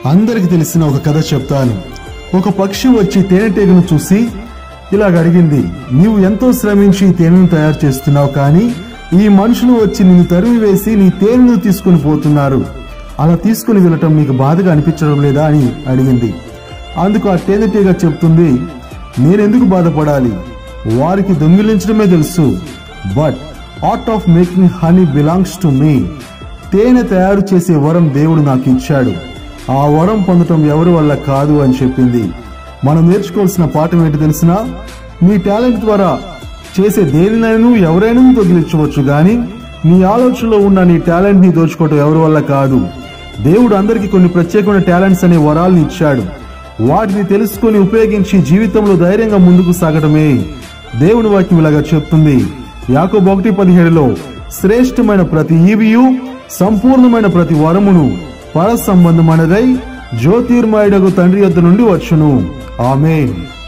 అందరికి తెలిసిన ఒక కథ చెప్తాను ఒక పక్షి వచ్చి తేనెటీగను చూసి ఇలాగ అడిగింది నీవు ఎంతో శ్రమించి ఈ తేనెను తయారు చేస్తున్నావు కానీ ఈ మనుషులు వచ్చి నిన్ను తరిమి వేసి నీ తేనెను తీసుకుని పోతున్నారు అలా తీసుకుని వెళ్ళటం నీకు బాధగా అనిపించడం లేదా అని అడిగింది అందుకు ఆ తేనెటీగ చెప్తుంది నేనెందుకు బాధపడాలి వారికి దొంగిలించడమే తెలుసు but art of making honey belongs to మీ తేనె తయారు చేసే వరం దేవుడు నాకు ఇచ్చాడు ఆ వరం పొందటం ఎవరి వల్ల కాదు అని చెప్పింది మనం నేర్చుకోవాల్సిన పాఠం ఏంటి తెలిసినా నీ టాలెంట్ ద్వారా చేసే దేనినైనా ఎవరైనా తొలగించవచ్చు గాని నీ ఆలోచనలో ఉన్న నీ టాలెంట్ ని దోచుకోవటం ఎవరి వల్ల కాదు దేవుడు అందరికీ కొన్ని ప్రత్యేకమైన టాలెంట్స్ అనే వరాలను ఇచ్చాడు వాటిని తెలుసుకొని ఉపయోగించి జీవితంలో ధైర్యంగా ముందుకు సాగడమే దేవుని వాక్యం ఇలాగా చెప్తుంది యాకోబు ఒకటి పదిహేడులో శ్రేష్టమైన ప్రతి ఈవియు సంపూర్ణమైన ప్రతి వరమును పర సంబంధమైనదై జ్యోతిర్మయుడగు తండ్రి యొద్ద నుండి వచ్చును ఆమెన్